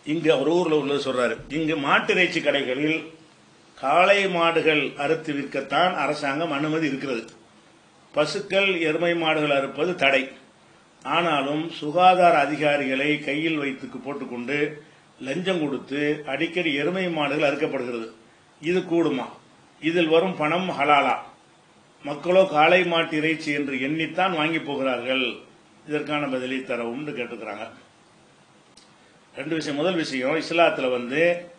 இங்கு அவர் ஊர்ல உள்ளது சொல்றாரு இங்கு மாட்டிறைச்சி கடைகளில் காளை மாடுகள் அறுத்து விற்கத்தான் அரசாங்கம் அனுமதி இருக்கிறது பசுக்கள் எருமை மாடுகள் அறுப்பது தடை ஆனாலும் சுகாதார அதிகாரிகளை கையில் வைத்து போட்டுக்கொண்டு லஞ்சம் கொடுத்து அடிக்கடி எருமை மாடுகள் அறுக்கப்படுகிறது இது கூடுமா இதில் வரும் பணம் ஹலாலா மக்களோ காளை மாட்டு இறைச்சி என்று எண்ணித்தான் வாங்கி போகிறார்கள் இதற்கான பதிலை தரவும் கேட்டுக்கிறாங்க ரெண்டு விஷயம் முதல் விஷயம் இஸ்லாத்துல வந்து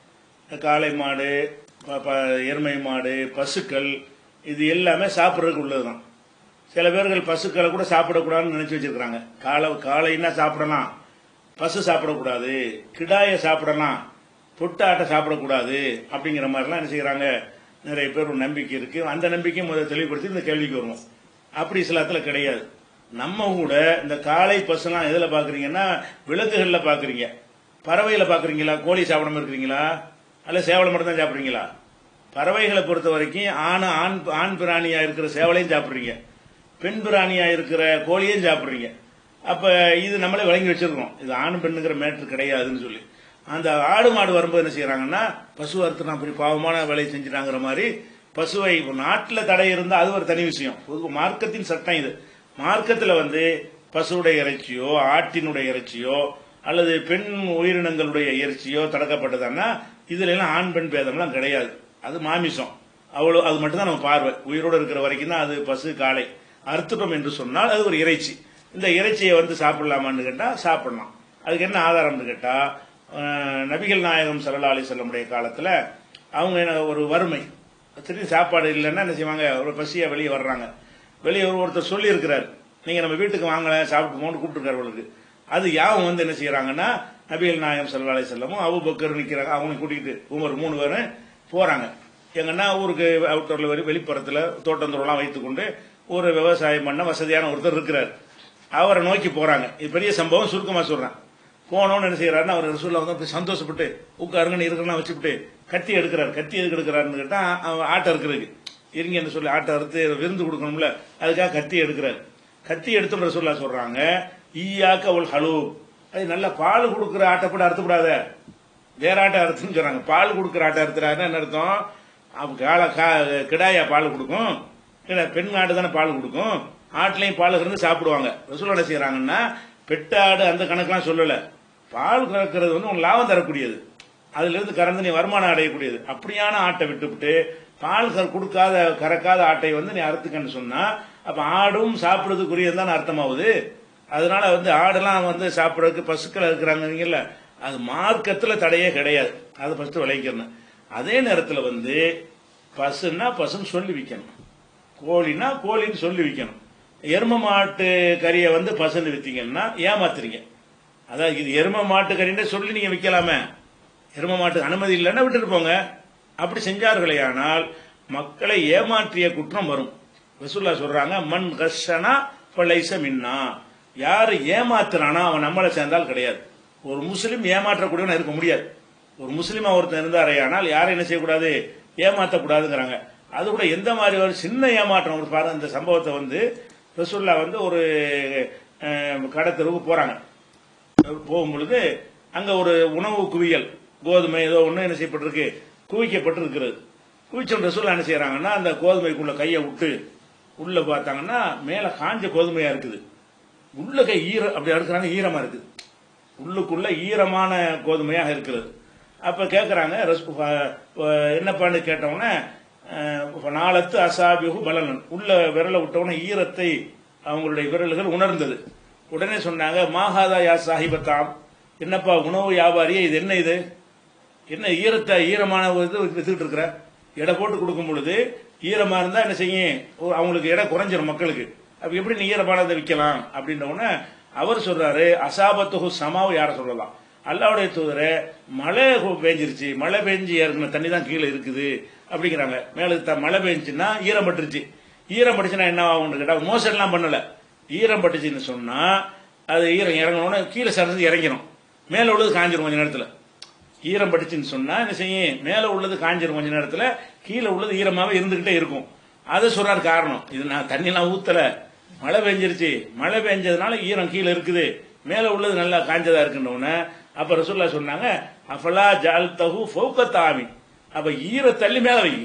காளை மாடு ப- ப- எருமை மாடு பசுக்கள் இது எல்லாமே சாப்பிட்றதுக்கு உள்ளதுதான் சில பேர்கள் பசுக்களை கூட சாப்பிடக்கூடாதுன்னு நினைச்சு வச்சிருக்காங்க காளை காளைன்னா சாப்பிடலாம் பசு சாப்பிடக்கூடாது கிடாயை சாப்பிடலாம் பொட்டு ஆட்டை சாப்பிடக்கூடாது அப்படிங்கிற மாதிரிலாம் என்ன செய்யறாங்க நிறைய பேர் ஒரு நம்பிக்கை இருக்கு அந்த நம்பிக்கையும் முதல்ல தெளிவுபடுத்தி இந்த கேள்விக்கு வருவோம் அப்படி இஸ்லாத்துல கிடையாது நம்ம கூட இந்த காளை பசுலாம் எதுல பாக்குறீங்கன்னா விளக்குகள்ல பாக்குறீங்க பறவையில பாக்குறீங்களா கோழி சாப்பிடாம இருக்கிறீங்களா அல்ல சேவலை மட்டும் தான் சாப்பிடுறீங்களா பறவைகளை பொறுத்த வரைக்கும் ஆண் ஆண் ஆண் பிராணியா இருக்கிற சேவலையும் சாப்பிடுறீங்க பெண் பிராணியா இருக்கிற கோழியும் சாப்பிடுறீங்க அப்ப இது நம்மளே வழங்கி வச்சிருக்கோம் இது ஆண் பெண்ணுங்கிற மேட்ரு கிடையாதுன்னு சொல்லி அந்த ஆடு மாடு வரும்போது என்ன செய்யறாங்கன்னா பசு அறுத்து அப்படி பாவமான வேலையை செஞ்சுட்டாங்கிற மாதிரி பசுவை இப்ப நாட்டுல தடை இருந்தா அது ஒரு தனி விஷயம் பொது மார்க்கத்தின் சட்டம் இது மார்க்கத்துல வந்து பசுவுடைய இறைச்சியோ ஆட்டினுடைய இறைச்சியோ அல்லது பெண் உயிரினங்களுடைய இறைச்சியோ தடுக்கப்பட்டதுன்னா இதுல எல்லாம் ஆண் பெண் பேதம்லாம் கிடையாது அது மாமிசம் அவ்வளவு அது மட்டும் தான் நம்ம பார்வை உயிரோடு இருக்கிற வரைக்கும் தான் அது பசு காளை அறுத்துட்டோம் என்று சொன்னால் அது ஒரு இறைச்சி இந்த இறைச்சியை வந்து சாப்பிடலாமான்னு கேட்டா சாப்பிடலாம் அதுக்கு என்ன ஆதாரம்னு கேட்டா அஹ், நபிகள் நாயகம் சல்லா அலி செல்லமுடைய காலத்துல அவங்க என்ன ஒரு வறுமை திரும்பி சாப்பாடு இல்லைன்னா என்ன செய்வாங்க ஒரு பசியா வெளியே வர்றாங்க வெளியே ஒரு ஒருத்தர் சொல்லி இருக்கிறார் நீங்க நம்ம வீட்டுக்கு வாங்கல சாப்பிட்டு போன்னு கூப்பிட்டுருக்காரு அவளுக்கு அது யாவும் வந்து என்ன செய்யறாங்கன்னா நபிகள் நாயகம் சல்லா அலி செல்லமும் அபு பக்கர் நிக்கிறாங்க அவங்களை கூட்டிகிட்டு உமர் மூணு பேரும் போறாங்க எங்கன்னா ஊருக்கு அவுட்டர்ல வெளி வெளிப்புறத்துல தோட்டந்தோறலாம் வைத்துக்கொண்டு ஒரு விவசாயம் பண்ண வசதியான ஒருத்தர் இருக்கிறார் அவரை நோக்கி போறாங்க இது பெரிய சம்பவம் சுருக்கமா சொல்றேன் போனோன்னு என்ன செய்யறாருன்னா அவர் ரசூல்லா வந்து அப்படி சந்தோஷப்பட்டு உட்காருங்கன்னு இருக்கலாம் வச்சுவிட்டு கத்தி எடுக்கிறார் கத்தி எதுக்கு எடுக்கிறாருன்னு கேட்டா அவன் ஆட்டை இருக்கிறதுக்கு இருங்க என்று சொல்லி ஆட்டை அறுத்து விருந்து கொடுக்கணும்ல அதுக்காக கத்தி எடுக்கிறார் கத்தி எடுத்து ரசூல்லா சொல்றாங்க ஈயாக்க ஒரு ஹலு அது நல்ல பால் கொடுக்குற ஆட்டை கூட அறுத்துக்கூடாத வேற ஆட்டை அறுத்துன்னு சொல்றாங்க பால் கொடுக்குற ஆட்டை அறுத்துறாருன்னா என்ன அர்த்தம் அப்ப கால கா- கிடாயா பால் கொடுக்கும் இல்ல பெண் ஆடு தானே பால் கொடுக்கும் ஆட்டுலயும் பால் இருந்து சாப்பிடுவாங்க ரசூல் என்ன செய்யறாங்கன்னா பெட்டாடு அந்த கணக்கெல்லாம் சொல்லல பால் கறக்கிறது வந்து உங்களுக்கு லாபம் தரக்கூடியது அதுல இருந்து கறந்து நீ வருமானம் அடையக்கூடியது அப்படியான ஆட்டை விட்டுவிட்டு பால் கற- கொடுக்காத கறக்காத ஆட்டை வந்து நீ அறுத்துக்கன்னு சொன்னா அப்ப ஆடும் சாப்பிடுறதுக்குரியது தான் அர்த்தமாகுது அதனால வந்து ஆடெல்லாம் வந்து சாப்பிடறதுக்கு பசுக்கள் இருக்கிறாங்கல்ல அது மார்க்கத்துல தடையே கிடையாது அதை ஃபர்ஸ்ட் விளைவிக்கணும் அதே நேரத்துல வந்து பசுன்னா பசுன்னு சொல்லி விற்கணும் கோழின்னா கோழின்னு சொல்லி விற்கணும் எரும மாட்டு கறியை வந்து பசுன்னு வித்தீங்கன்னா ஏமாத்துறீங்க அதாவது இது எரும மாட்டு கறின்னு சொல்லி நீங்க விற்கலாமே எரும மாட்டுக்கு அனுமதி இல்லைன்னா விட்டுட்டு போங்க அப்படி செஞ்சார்களே ஆனால் மக்களை ஏமாற்றிய குற்றம் வரும் ரசூல்லா சொல்றாங்க மண் கஷனா பழைச மின்னா யாரு ஏமாத்துறானா அவன் நம்மளை சேர்ந்தால் கிடையாது ஒரு முஸ்லீம் ஏமாற்றக்கூடியவன் இருக்க முடியாது ஒரு முஸ்லீமா ஒருத்தன் இருந்தாரையானால் யாரும் என்ன செய்யக்கூடாது ஏமாற்றக்கூடாதுங்கிறாங்க அது கூட எந்த மாதிரி ஒரு சின்ன ஏமாற்றம் ஒரு பாருங்க இந்த சம்பவத்தை வந்து ரசூல்லா வந்து ஒரு அஹ், கடத்தெருவுக்கு போறாங்க போகும் பொழுது அங்க ஒரு உணவு குவியல் கோதுமை ஏதோ ஒண்ணு என்ன செய்யப்பட்டிருக்கு குவிக்கப்பட்டிருக்கிறது குவிச்ச ரசூல்லா என்ன செய்யறாங்கன்னா அந்த கோதுமைக்குள்ள கையை விட்டு உள்ள பார்த்தாங்கன்னா மேல காஞ்ச கோதுமையா இருக்குது உள்ள கை ஈர அப்படி அடுக்கிறாங்க ஈரமா இருக்குது உள்ளுக்குள்ள ஈரமான கோதுமையாக இருக்கிறது அப்ப கேக்குறாங்க ரஸ்- அஹ் அஹ் என்னப்பான்னு கேட்டவுடனே அஹ் நாளத்து அசாபிகு பலனன் உள்ள விரல விட்டவுடனே ஈரத்தை அவங்களுடைய விரல்கள் உணர்ந்தது உடனே சொன்னாங்க மாகாதா யா சாஹிபத்தாம் என்னப்பா உணவு வியாபாரியே இது என்ன இது என்ன ஈரத்தை ஈரமான ஒரு இது வித்துக்கிட்டு இருக்கிற எடை போட்டு கொடுக்கும் பொழுது ஈரமா இருந்தா என்ன செய்யும் ஒரு அவங்களுக்கு எடை குறைஞ்சிரும் மக்களுக்கு அப்ப எப்படி நீ ஈரமானதை விற்கலாம் அப்படின்ற உடனே அவர் சொல்றாரு அசாபத்துகு சமாவு யார சொல்லலாம் அல்லாவுடைய தூதரை மழை பெஞ்சிருச்சு மழை பெஞ்சு ஏற்கனவே தண்ணி தான் கீழே இருக்குது அப்படிங்கிறாங்க மேல த- மழை பெஞ்சுன்னா ஈரம் பட்டுருச்சு ஈரம் பட்டுச்சுன்னா என்ன ஆகும் கேட்டா மோசடிலாம் பண்ணல ஈரம் பட்டுச்சுன்னு சொன்னா அது ஈரம் இறங்கணும்னா கீழே சரிஞ்சு இறங்கிடும் மேல உள்ளது காஞ்சிரும் கொஞ்ச நேரத்துல ஈரம் பட்டுச்சுன்னு சொன்னா என்ன செய்யும் மேல உள்ளது காஞ்சிரும் கொஞ்ச நேரத்துல கீழே உள்ளது ஈரமாவே இருந்துகிட்டே இருக்கும் அதை சொல்றாரு காரணம் இது நான் தண்ணிலாம் ஊத்தல மழை பெஞ்சிருச்சு மழை பெஞ்சதுனால ஈரம் கீழே இருக்குது மேல உள்ளது நல்லா காஞ்சதா இருக்குன்னு அப்ப ரசூல்லா சொன்னாங்க அஃபலா ஜால் தகு ஃபௌகத்தாமி அப்ப ஈர தள்ளி மேல வை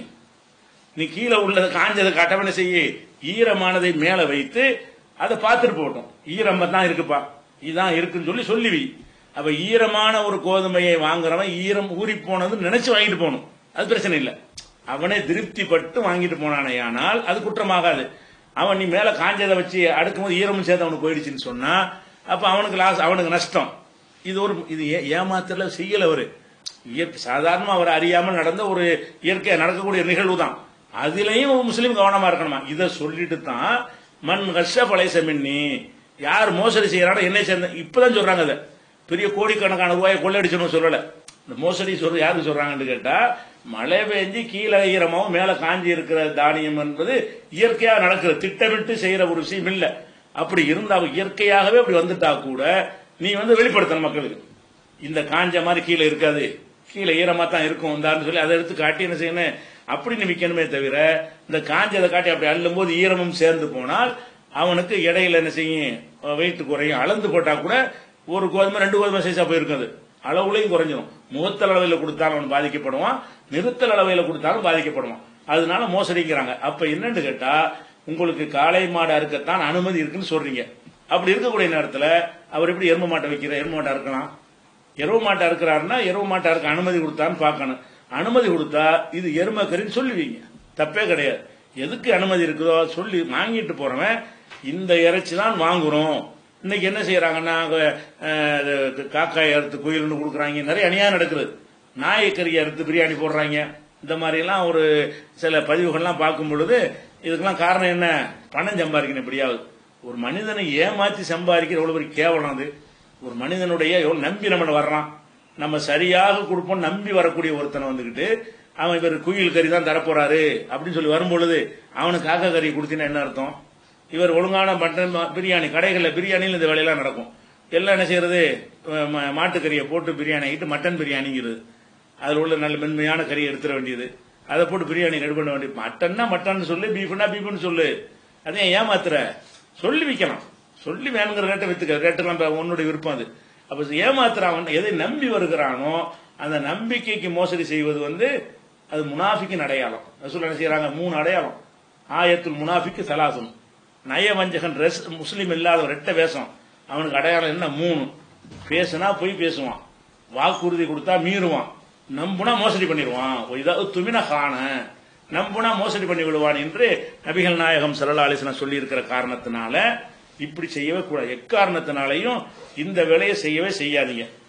நீ கீழே உள்ளதை காஞ்சதை கட்டவனை செய்ய ஈரமானதை மேல வைத்து அதை பார்த்துட்டு போகட்டும் ஈரம் தான் இருக்குப்பா இதான் இருக்குன்னு சொல்லி சொல்லி வை அப்ப ஈரமான ஒரு கோதுமையை வாங்குறவன் ஈரம் ஊறி போனது நினைச்சு வாங்கிட்டு போகணும் அது பிரச்சனை இல்லை அவனே திருப்திப்பட்டு வாங்கிட்டு போனானே ஆனால் அது குற்றமாகாது அவன் நீ மேல காஞ்சதை வச்சு அடுக்கும்போது ஈரமும் சேர்த்து அவனுக்கு போயிடுச்சுன்னு சொன்னா அப்ப அவனுக்கு லாஸ் அவனுக்கு நஷ்டம் இது ஒரு இது ஏ- ஏமாத்தல செய்யல அவரு இயற்கை சாதாரணமா அவர் அறியாமல் நடந்த ஒரு இயற்கை நடக்கக்கூடிய நிகழ்வு தான் அதுலயும் ஒரு முஸ்லீம் கவனமா இருக்கணுமா இதை சொல்லிட்டு தான் மண் கஷ பழைய மின்னி யார் மோசடி செய்யறானோ என்னை சேர்ந்த இப்பதான் சொல்றாங்க அதை பெரிய கோடிக்கணக்கான ரூபாயை கொள்ளடிச்சணும் சொல்லல இந்த மோசடி சொல்ற யாருக்கு சொல்றாங்கன்னு கேட்டா மழை பெஞ்சு கீழே ஈரமாவும் மேல காஞ்சி இருக்கிற தானியம் என்பது இயற்கையா நடக்கிற திட்டமிட்டு செய்யற ஒரு விஷயம் இல்ல அப்படி இருந்தா இயற்கையாகவே அப்படி வந்துட்டா கூட நீ வந்து வெளிப்படுத்தணும் மக்களுக்கு இந்த காஞ்ச மாதிரி கீழே இருக்காது கீழே ஈரமா தான் இருக்கும் இந்தான்னு சொல்லி அதை எடுத்து காட்டி என்ன செய்யணும் அப்படின்னு விற்கணுமே தவிர இந்த காஞ்சதை காட்டி அப்படி அள்ளும் போது ஈரமும் சேர்ந்து போனால் அவனுக்கு இடையில என்ன செய்யும் வெயிட் குறையும் அளந்து போட்டா கூட ஒரு கோதுமை ரெண்டு கோதுமை சைஸா போயிருக்காது அளவுலையும் குறைஞ்சிடும் முகத்தல் அளவில் கொடுத்தாலும் அவன் பாதிக்கப்படுவான் நிறுத்தல் அளவையில் கொடுத்தாலும் பாதிக்கப்படுவான் அதனால மோசடிக்கிறாங்க அப்ப என்னன்னு கேட்டா உங்களுக்கு காளை மாடா இருக்கத்தான் அனுமதி இருக்குன்னு சொல்றீங்க அப்படி இருக்கக்கூடிய நேரத்துல அவர் எப்படி எரும மாட்டை வைக்கிற எரும மாட்டா இருக்கலாம் எருவ மாட்டா இருக்கிறாருன்னா எருவ மாட்டா இருக்க அனுமதி கொடுத்தான்னு பார்க்கணும் அனுமதி கொடுத்தா இது எரும கறின்னு சொல்லுவீங்க தப்பே கிடையாது எதுக்கு அனுமதி இருக்குதோ சொல்லி வாங்கிட்டு போறவன் இந்த இறைச்சி தான் வாங்குறோம் இன்னைக்கு என்ன செய்யறாங்கன்னா அஹ், இது காக்காய் அறுத்து குயில்னு கொடுக்குறாங்க நிறைய அநியாயம் நடக்குது நாயக்கறி அறுத்து பிரியாணி போடுறாங்க இந்த மாதிரி எல்லாம் ஒரு சில பதிவுகள்லாம் பார்க்கும் பொழுது இதுக்கெல்லாம் காரணம் என்ன பணம் சம்பாதிக்கணும் எப்படியாவது ஒரு மனிதனை ஏமாத்தி சம்பாதிக்கிற எவ்வளவு பெரிய கேவலம் அது ஒரு மனிதனுடைய எவ்வளவு நம்பி நம்மள வர்றான் நம்ம சரியாக கொடுப்போம் நம்பி வரக்கூடிய ஒருத்தனை வந்துகிட்டு அவன் இவர் குயில் கறி தான் தரப்போறாரு அப்படின்னு சொல்லி வரும்பொழுது அவனுக்கு காக்கா கறி கொடுத்தீங்கன்னா என்ன அர்த்தம் இவர் ஒழுங்கான மட்டன் ம- பிரியாணி கடைகளில் பிரியாணியில் இந்த வேலையெல்லாம் நடக்கும் எல்லாம் என்ன செய்யறது அஹ் ம- மாட்டுக்கறியை போட்டு பிரியாணி ஆகிட்டு மட்டன் பிரியாணிங்கிறது அதில் உள்ள நல்ல மென்மையான கறியை எடுத்துட வேண்டியது அதை போட்டு பிரியாணி ரெடி பண்ண வேண்டியது மட்டன்னா மட்டன் சொல்லு பீஃப்னா பீஃப்னு சொல்லு அதே ஏமாத்துற சொல்லி விற்கலாம் சொல்லி வேணுங்கிற ரேட்டை வித்துக்க ரேட்டெல்லாம் இப்ப உன்னுடைய விருப்பம் அது அப்ப ஏமாத்துறான் எதை நம்பி வருகிறானோ அந்த நம்பிக்கைக்கு மோசடி செய்வது வந்து அது முனாஃபிக்கின் அடையாளம் ரசூல் என்ன செய்யறாங்க மூணு அடையாளம் ஆயத்துல் முனாஃபிக்கு சலாசும் நயவஞ்சகன் ரெஸ் முஸ்லீம் இல்லாத ஒரு ரெட்ட வேஷம் அவனுக்கு அடையாளம் என்ன மூணு பேசுனா போய் பேசுவான் வாக்குறுதி கொடுத்தா மீறுவான் நம்புனா மோசடி பண்ணிடுவான் இதாவது துமின காண நம்புனா மோசடி பண்ணி விடுவான் என்று நபிகள் நாயகம் சல்லா அலிஸ்லாம் சொல்லி இருக்கிற காரணத்தினால இப்படி செய்யவே கூடாது எக்காரணத்தினாலையும் இந்த வேலையை செய்யவே செய்யாதீங்க